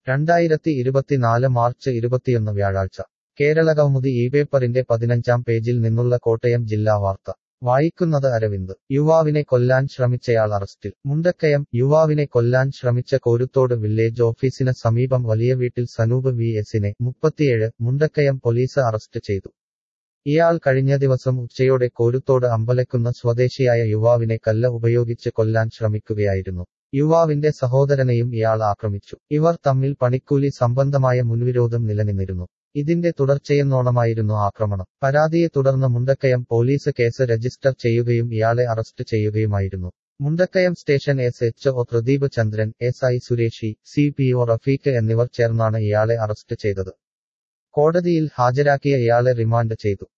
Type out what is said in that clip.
രണ്ടായിരത്തി ഇരുപത്തിനാല് മാർച്ച് ഇരുപത്തിയൊന്ന് വ്യാഴാഴ്ച കേരളകൗമുദി ഈ പേപ്പറിന്റെ പതിനഞ്ചാം പേജിൽ നിന്നുള്ള കോട്ടയം ജില്ലാ വാർത്ത വായിക്കുന്നത് അരവിന്ദ് യുവാവിനെ കൊല്ലാൻ ശ്രമിച്ചയാൾ അറസ്റ്റിൽ മുണ്ടക്കയം യുവാവിനെ കൊല്ലാൻ ശ്രമിച്ച കോരുത്തോട് വില്ലേജ് ഓഫീസിന് സമീപം വലിയ വീട്ടിൽ സനൂപ് വി എസിനെ മുപ്പത്തിയേഴ് മുണ്ടക്കയം പോലീസ് അറസ്റ്റ് ചെയ്തു ഇയാൾ കഴിഞ്ഞ ദിവസം ഉച്ചയോടെ കോരുത്തോട് അമ്പലക്കുന്ന സ്വദേശിയായ യുവാവിനെ കല്ല് ഉപയോഗിച്ച് കൊല്ലാൻ ശ്രമിക്കുകയായിരുന്നു യുവാവിന്റെ സഹോദരനെയും ഇയാൾ ആക്രമിച്ചു ഇവർ തമ്മിൽ പണിക്കൂലി സംബന്ധമായ മുൻവിരോധം നിലനിന്നിരുന്നു ഇതിന്റെ തുടർച്ചയെന്നോണമായിരുന്നു ആക്രമണം പരാതിയെ തുടർന്ന് മുണ്ടക്കയം പോലീസ് കേസ് രജിസ്റ്റർ ചെയ്യുകയും ഇയാളെ അറസ്റ്റ് ചെയ്യുകയുമായിരുന്നു Mundakayam station S H O Pradeep Chandran S I സുരേഷി സി പി ഒ റഫീഖ് എന്നിവർ ചേർന്നാണ് ഇയാളെ അറസ്റ്റ് ചെയ്തത് കോടതിയിൽ ഹാജരാക്കിയ ഇയാളെ റിമാൻഡ് ചെയ്തു